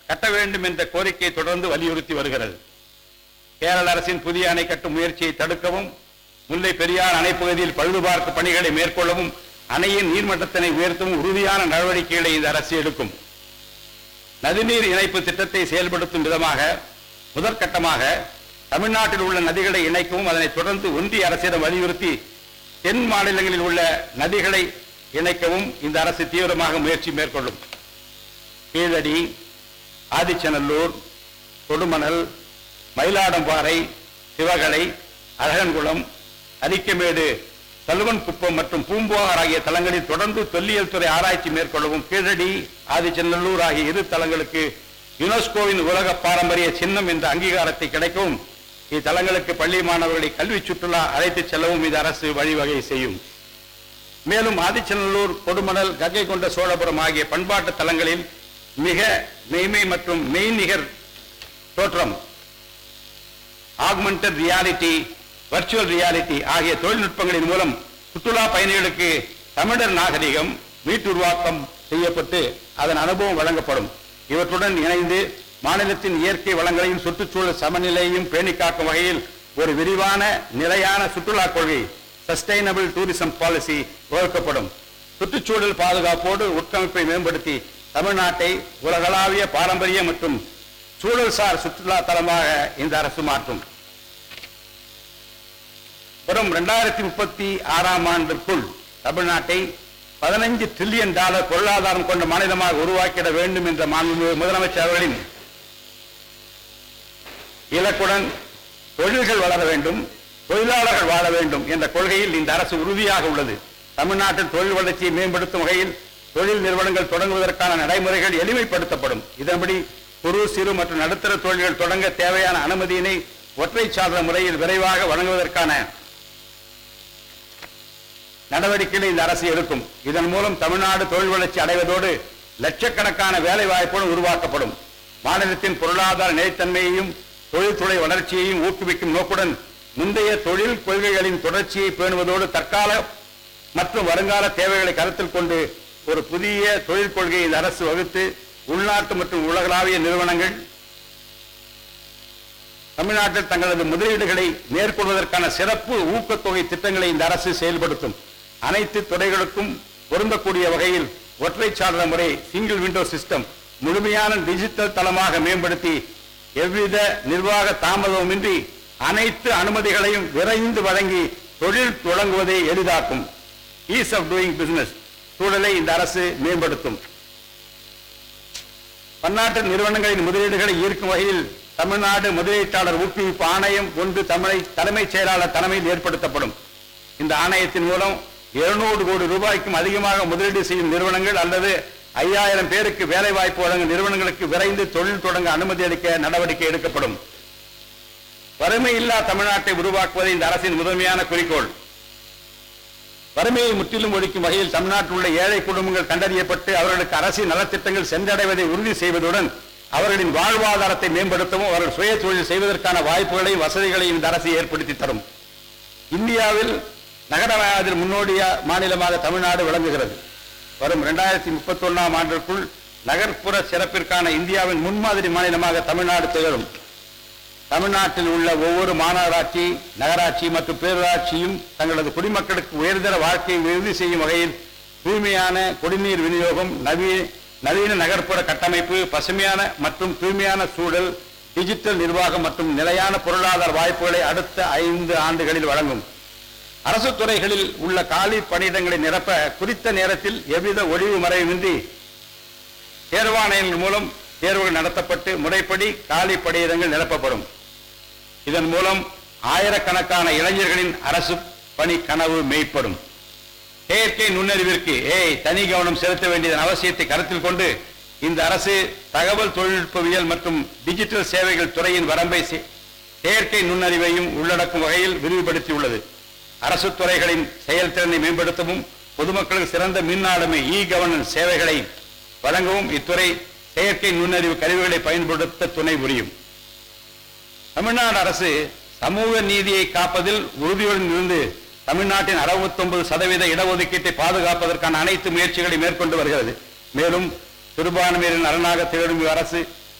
கட்ட வேண்டும் என்ற கோரிக்கையை தொடர்ந்து வலியுறுத்தி வருகிறது கேரள அரசின் புதிய அணை கட்டும் முயற்சியை தடுக்கவும் முல்லை பெரியார் அணை பகுதியில் பழுதுபார்ப்பு பணிகளை மேற்கொள்ளவும் அணையின் நீர்மட்டத்தினை உயர்த்தவும் உறுதியான நடவடிக்கைகளை இந்த அரசு எடுக்கும் நதிநீர் இணைப்பு திட்டத்தை செயல்படுத்தும் விதமாக முதற்கட்டமாக தமிழ்நாட்டில் உள்ள நதிகளை இணைக்கவும் அதனைத் தொடர்ந்து ஒன்றிய அரசிடம் வலியுறுத்தி தென் மாநிலங்களில் உள்ள நதிகளை இணைக்கவும் இந்த அரசு தீவிரமாக முயற்சி மேற்கொள்ளும் கீழடி ஆதிச்சநல்லூர் கொடுமணல் மயிலாடம்பாறை சிவகலை அழகன்குளம் அரிக்கமேடு சல்வன் குப்பம் மற்றும் பூம்புகார் ஆகிய தலங்களில் தொடர்ந்து தொல்லியல் துறை ஆராய்ச்சி மேற்கொள்ளவும் கீழடி ஆதிச்சநல்லூர் ஆகிய இரு தலங்களுக்கு யுனெஸ்கோவின் உலக பாரம்பரிய சின்னம் என்ற அங்கீகாரத்தை கிடைக்கவும் இத்தலங்களுக்கு பள்ளி மாணவர்களை கல்வி சுற்றுலா அழைத்துச் செல்லவும் இந்த அரசு வழிவகை செய்யும் மேலும் ஆதிச்சநல்லூர் கொடுமணல் கங்கை கொண்ட சோழபுரம் ஆகிய பண்பாட்டு தலங்களில் மிக மெய்மை மற்றும் மெய்நிகர் தோற்றம் ஆக்மெண்டட் ரியாலிட்டி வர்ச்சுவல் ரியாலிட்டி ஆகிய தொழில்நுட்பங்களின் மூலம் சுற்றுலா பயணிகளுக்கு தமிழர் நாகரிகம் மீட்டுருவாக்கம் செய்யப்பட்டு அதன் அனுபவம் வழங்கப்படும் இவற்றுடன் இணைந்து மாநிலத்தின் இயற்கை வளங்களையும் சுற்றுச்சூழல் சமநிலையையும் பேணி காக்கும் வகையில் ஒரு விரிவான நிலையான சுற்றுலா கொள்கை சஸ்டைனபிள் டூரிசம் பாலிசி வகுக்கப்படும் சுற்றுச்சூழல் பாதுகாப்போடு உட்கமைப்பை மேம்படுத்தி தமிழ்நாட்டை உலகளாவிய பாரம்பரிய மற்றும் சூழல்சார் சுற்றுலா தலமாக இந்த அரசு மாற்றும் வரும் இரண்டாயிரத்தி முப்பத்தி ஆறாம் ஆண்டிற்குள் தமிழ்நாட்டை பதினைஞ்சு டிரில்லியன் டாலர் பொருளாதாரம் கொண்ட மாநிலமாக உருவாக்கிட வேண்டும் என்ற மாண்புமிகு முதலமைச்சர் அவர்களின் இலக்குடன் தொழில்கள் வளர வேண்டும் தொழிலாளர்கள் வாழ வேண்டும் என்ற கொள்கையில் இந்த அரசு உறுதியாக உள்ளது தமிழ்நாட்டில் தொழில் வளர்ச்சியை மேம்படுத்தும் வகையில் தொழில் நிறுவனங்கள் தொடங்குவதற்கான நடைமுறைகள் எளிமைப்படுத்தப்படும் இதன்படி குறு சிறு மற்றும் நடுத்தர தொழில்கள் தொடங்க தேவையான அனுமதியினை ஒற்றை சாதன முறையில் விரைவாக வழங்குவதற்கான நடவடிக்கைகளை இந்த அரசு எடுக்கும் இதன் மூலம் தமிழ்நாடு தொழில் வளர்ச்சி அடைவதோடு லட்சக்கணக்கான வேலை வாய்ப்புகளும் உருவாக்கப்படும் மாநிலத்தின் பொருளாதார நிலைத்தன்மையையும் தொழில்துறை வளர்ச்சியையும் ஊக்குவிக்கும் நோக்குடன் முந்தைய தொழில் கொள்கைகளின் தொடர்ச்சியை பேணுவதோடு தற்கால மற்றும் வருங்கால தேவைகளை கருத்தில் கொண்டு ஒரு புதிய தொழில் கொள்கையை இந்த அரசு வகுத்து உள்நாட்டு மற்றும் உலகளாவிய நிறுவனங்கள் தமிழ்நாட்டில் தங்களது முதலீடுகளை மேற்கொள்வதற்கான சிறப்பு ஊக்கத்தொகை திட்டங்களை இந்த அரசு செயல்படுத்தும் அனைத்து துறைகளுக்கும் பொருந்தக்கூடிய வகையில் ஒற்றை சாதன முறை சிங்கிள் விண்டோ சிஸ்டம் முழுமையான டிஜிட்டல் தளமாக மேம்படுத்தி எவ்வித நிர்வாக தாமதமுமின்றி அனைத்து அனுமதிகளையும் விரைந்து வழங்கி தொழில் தொடங்குவதை எளிதாக்கும் ஈஸ் ஆஃப் டூயிங் பிசினஸ் சூழலை இந்த அரசு மேம்படுத்தும் பன்னாட்டு நிறுவனங்களின் முதலீடுகளை ஈர்க்கும் வகையில் தமிழ்நாடு முதலீட்டாளர் ஊக்குவிப்பு ஆணையம் ஒன்று தமிழை தலைமைச் செயலாளர் தலைமையில் ஏற்படுத்தப்படும் இந்த ஆணையத்தின் மூலம் 200 கோடி ரூபாய்க்கும் அதிகமாக முதலீடு செய்யும் நிறுவனங்கள் அல்லது ஐயாயிரம் பேருக்கு வேலை வாய்ப்பு வழங்கும் நிறுவனங்களுக்கு விரைந்து தொழில் தொடங்க அனுமதி அளிக்க நடவடிக்கை எடுக்கப்படும் வறுமை இல்லா தமிழ்நாட்டை உருவாக்குவது இந்த அரசின் முதன்மையான குறிக்கோள் வறுமையை முற்றிலும் ஒழிக்கும் வகையில் தமிழ்நாட்டில் உள்ள ஏழை குடும்பங்கள் கண்டறியப்பட்டு அவர்களுக்கு அரசின் நலத்திட்டங்கள் சென்றடைவதை உறுதி செய்வதுடன் அவர்களின் வாழ்வாதாரத்தை மேம்படுத்தவும் அவர்கள் சுய தொழில் செய்வதற்கான வாய்ப்புகளையும் வசதிகளையும் இந்த அரசு ஏற்படுத்தி தரும் இந்தியாவில் நகரவாயத்தில் முன்னோடிய மாநிலமாக தமிழ்நாடு விளங்குகிறது வரும் இரண்டாயிரத்தி முப்பத்தி ஒன்னாம் ஆண்டிற்குள் நகர்ப்புற சிறப்பிற்கான இந்தியாவின் முன்மாதிரி மாநிலமாக தமிழ்நாடு திகழும் தமிழ்நாட்டில் உள்ள ஒவ்வொரு மாநகராட்சி நகராட்சி மற்றும் பேரூராட்சியும் தங்களது குடிமக்களுக்கு உயர்தர வாழ்க்கையை உறுதி செய்யும் வகையில் தூய்மையான குடிநீர் விநியோகம் நவீன நவீன நகர்ப்புற கட்டமைப்பு பசுமையான மற்றும் தூய்மையான சூழல் டிஜிட்டல் நிர்வாகம் மற்றும் நிலையான பொருளாதார வாய்ப்புகளை அடுத்த ஐந்து ஆண்டுகளில் வழங்கும் அரசு துறைகளில் உள்ள காலி பணியிடங்களை நிரப்ப குறித்த நேரத்தில் எவ்வித ஒளிவு மறைவின்றி தேர்வாணையங்கள் மூலம் தேர்வுகள் நடத்தப்பட்டு முறைப்படி காலி பணியிடங்கள் நிரப்பப்படும் இதன் மூலம் ஆயிரக்கணக்கான இளைஞர்களின் அரசு பணி கனவு மெய்ப்படும் செயற்கை நுண்ணறிவிற்கு ஏய் தனி கவனம் செலுத்த வேண்டியதன் அவசியத்தை கருத்தில் கொண்டு இந்த அரசு தகவல் தொழில்நுட்பவியல் மற்றும் டிஜிட்டல் சேவைகள் துறையின் வரம்பை செ- செயற்கை நுண்ணறிவையும் உள்ளடக்கும் வகையில் விரிவுபடுத்தியுள்ளது அரசு துறைகளின் செயல்திறனை மேம்படுத்தவும் பொதுமக்களுக்கு சிறந்த மின் ஆளுமை இ கவர்னன்ஸ் சேவைகளை வழங்கவும் இத்துறை செயற்கை நுண்ணறிவு கருவிகளை பயன்படுத்த துணை புரியும் தமிழ்நாடு அரசு சமூக நீதியை காப்பதில் உறுதியுடன் இருந்து தமிழ்நாட்டின் 69% சதவீத இடஒதுக்கீட்டை பாதுகாப்பதற்கான அனைத்து முயற்சிகளை மேற்கொண்டு வருகிறது மேலும் சிறுபான்மையினரின் அரணாக திகழும் அரசு